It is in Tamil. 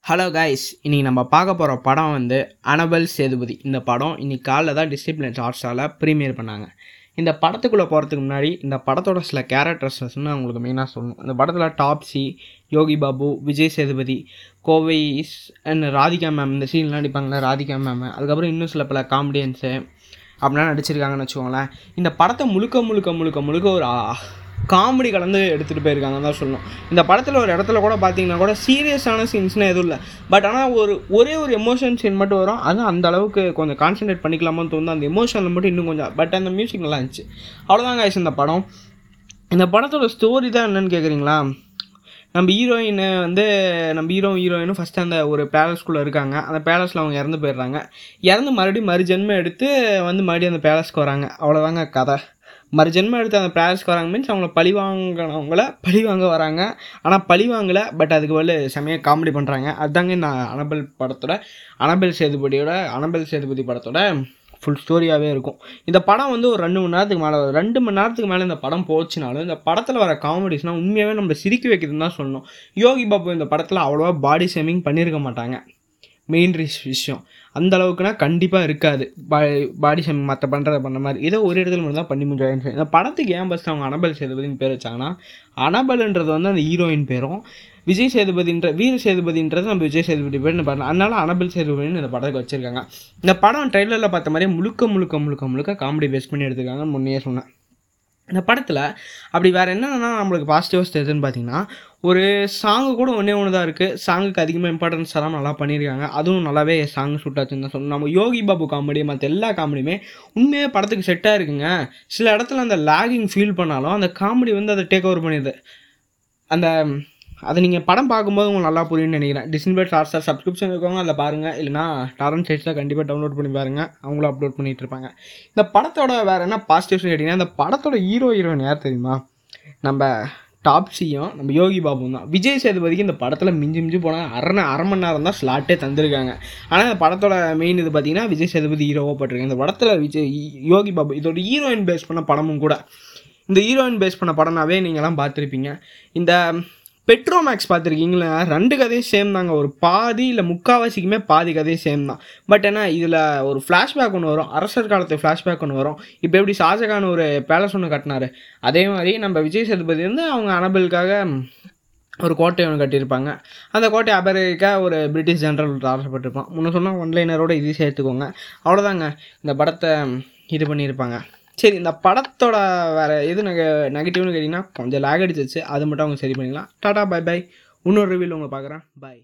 ஹலோ கைஸ் இன்றைக்கி நம்ம பார்க்க போகிற படம் வந்து அனபல் சேதுபதி இந்த படம் இன்னைக்கு காலைல தான் டிசிப்ளின் ஹாட்ஸ்டாரில் ப்ரீமியர் பண்ணாங்க இந்த படத்துக்குள்ளே போகிறதுக்கு முன்னாடி இந்த படத்தோட சில கேரக்டர்ஸஸ் நான் உங்களுக்கு மெயினாக சொல்லணும் இந்த படத்தில் டாப்ஸி யோகி பாபு விஜய் சேதுபதி கோவை அண்ட் ராதிகா மேம் இந்த சீன்லாம் நடிப்பாங்களே ராதிகா மேம் அதுக்கப்புறம் இன்னும் சில பல காமெடியன்ஸு அப்படிலாம் நடிச்சிருக்காங்கன்னு வச்சுக்கோங்களேன் இந்த படத்தை முழுக்க முழுக்க முழுக்க முழுக்க ஒரு காமெடி கலந்து எடுத்துகிட்டு போயிருக்காங்கன்னு தான் சொல்லணும் இந்த படத்தில் ஒரு இடத்துல கூட பார்த்தீங்கன்னா கூட சீரியஸான சீன்ஸ்னால் எதுவும் இல்லை பட் ஆனால் ஒரு ஒரே ஒரு எமோஷன் சீன் மட்டும் வரும் அது அந்த அளவுக்கு கொஞ்சம் கான்சென்ட்ரேட் பண்ணிக்கலாமான்னு தோணுது அந்த எமோஷனில் மட்டும் இன்னும் கொஞ்சம் பட் அந்த மியூசிக் நல்லா இருந்துச்சு அவ்வளோதான் guys இந்த படம் இந்த படத்தோட ஸ்டோரி தான் என்னன்னு கேட்குறீங்களா நம்ம ஹீரோயின் வந்து நம்ம ஹீரோ ஹீரோயினும் ஃபஸ்ட்டு அந்த ஒரு பேலஸ்குள்ளே இருக்காங்க அந்த பேலஸில் அவங்க இறந்து போயிடுறாங்க இறந்து மறுபடியும் மறுஜென்மம் எடுத்து வந்து மறுபடியும் அந்த பேலஸ்க்கு வராங்க அவ்வளோதாங்க கதை மறுஜென்மம் எடுத்து அந்த பேலஸ்க்கு வராங்க மீன்ஸ் அவங்கள பழி வாங்கினவங்கள பழி வாங்க வராங்க ஆனால் பழி வாங்கலை பட் அதுக்கு பதில் செமையாக காமெடி பண்ணுறாங்க அதுதாங்க இந்த அனபல் படத்தோட அனபல் சேதுபதியோட அனபல் சேதுபதி படத்தோட ஃபுல் ஸ்டோரியாகவே இருக்கும் இந்த படம் வந்து ஒரு ரெண்டு மணி நேரத்துக்கு மேலே ரெண்டு மணி நேரத்துக்கு மேலே இந்த படம் போச்சுனாலும் இந்த படத்தில் வர காமெடிஸ்னால் உண்மையாகவே நம்மளை சிரிக்க வைக்குதுன்னு தான் சொல்லணும் யோகி பாபு இந்த படத்தில் அவ்வளோவா பாடி ஷேமிங் பண்ணியிருக்க மாட்டாங்க மெயின் விஷயம் அந்த அளவுக்குனா கண்டிப்பாக இருக்காது பா பாடி ஷேமிங் மற்ற பண்ணுறத பண்ண மாதிரி ஏதோ ஒரு இடத்துல மட்டும் தான் பண்ணி முடியாது இந்த படத்துக்கு ஏன் பஸ் அவங்க அனபல் சேதுபதினு பேர் வச்சாங்கன்னா அனபல்ன்றது வந்து அந்த ஹீரோயின் பேரும் விஜய் சேதுபதின்ற வீர சேதுபதின்றது நம்ம விஜய் சேதுபதி பேர்னு பாருங்க அதனால அனபல் சேதுபதினு இந்த படத்துக்கு வச்சுருக்காங்க இந்த படம் ட்ரெய்லரில் பார்த்த மாதிரியே முழுக்க முழுக்க முழுக்க முழுக்க காமெடி பேஸ் பண்ணி எடுத்துருக்காங்கன்னு முன்னே சொன்னேன் இந்த படத்தில் அப்படி வேறு என்னென்னா நம்மளுக்கு பாசிட்டிவ்ஸ் தெரியுதுன்னு பார்த்தீங்கன்னா ஒரு சாங்கு கூட ஒன்றே ஒன்று தான் இருக்குது சாங்குக்கு அதிகமாக இம்பார்ட்டன்ஸ் எல்லாம் நல்லா பண்ணியிருக்காங்க அதுவும் நல்லாவே சாங் ஷூட் ஆச்சுன்னு தான் சொல்லணும் நம்ம யோகி பாபு காமெடி மற்ற எல்லா காமெடியுமே உண்மையே படத்துக்கு செட்டாக இருக்குங்க சில இடத்துல அந்த லாகிங் ஃபீல் பண்ணாலும் அந்த காமெடி வந்து அதை டேக் ஓவர் பண்ணிடுது அந்த அதை நீங்கள் படம் பார்க்கும்போது உங்களுக்கு நல்லா புரியும்னு நினைக்கிறேன் Disney plus Hotstar subscription இருக்கவங்க அதில் பாருங்கள் இல்லைனா டாரன் சைட்ஸில் கண்டிப்பாக டவுன்லோட் பண்ணி பாருங்கள் அவங்களும் அப்லோட் பண்ணிகிட்டு இருப்பாங்க இந்த படத்தோட வேறு என்ன பாசிட்டிவ்ஸ் கேட்டிங்கன்னா இந்த படத்தோட ஹீரோ ஹீரோயின் யார் தெரியுமா நம்ம டாப்ஸியும் நம்ம யோகி பாபுவும் தான் விஜய் சேதுபதிக்கு இந்த படத்தில் மிஞ்சி மிஞ்சி போனால் அரை அரை மணி நேரம் தான் ஸ்லாட்டே தந்திருக்காங்க ஆனால் இந்த படத்தோட மெயின் இது பார்த்தீங்கன்னா விஜய் சேதுபதி ஹீரோவாக போட்டிருக்காங்க இந்த படத்தில் விஜய் யோகி பாபு இதோட ஹீரோயின் பேஸ் பண்ண படமும் கூட இந்த ஹீரோயின் பேஸ் பண்ண படம்னாவே நீங்கள்லாம் பார்த்துருப்பீங்க இந்த பெட்ரோ மேக்ஸ் பார்த்துருக்கீங்களா ரெண்டு கதையும் சேம் தாங்க ஒரு பாதி இல்லை முக்கால்வாசிக்குமே பாதி கதையும் சேம் தான் பட் ஏன்னா இதில் ஒரு ஃப்ளாஷ்பேக் ஒன்று வரும் அரசர் காலத்து ஃப்ளாஷ்பேக் ஒன்று வரும் இப்போ எப்படி ஷாஜகான் ஒரு பேலஸ் ஒன்று கட்டினாரு அதே மாதிரி நம்ம விஜய் சேதுபதி வந்து அவங்க அனபலுக்காக ஒரு கோட்டை ஒன்று கட்டியிருப்பாங்க அந்த கோட்டை அபரிக்க ஒரு பிரிட்டிஷ் ஜென்ரல் ஆசைப்பட்டிருப்பான் முன்ன சொன்னால் ஒன்லைனரோட இது சேர்த்துக்கோங்க அவ்வளோதாங்க இந்த படத்தை இது பண்ணியிருப்பாங்க சரி இந்த படத்தோட வேறு எது நெக நெகட்டிவ்னு கேட்டிங்கன்னா கொஞ்சம் லேக் அடிச்சிச்சு அது மட்டும் அவங்க சரி பண்ணிக்கலாம் டாடா பை பை இன்னொரு ரிவ்யூவில் உங்களை பார்க்குறேன் பாய்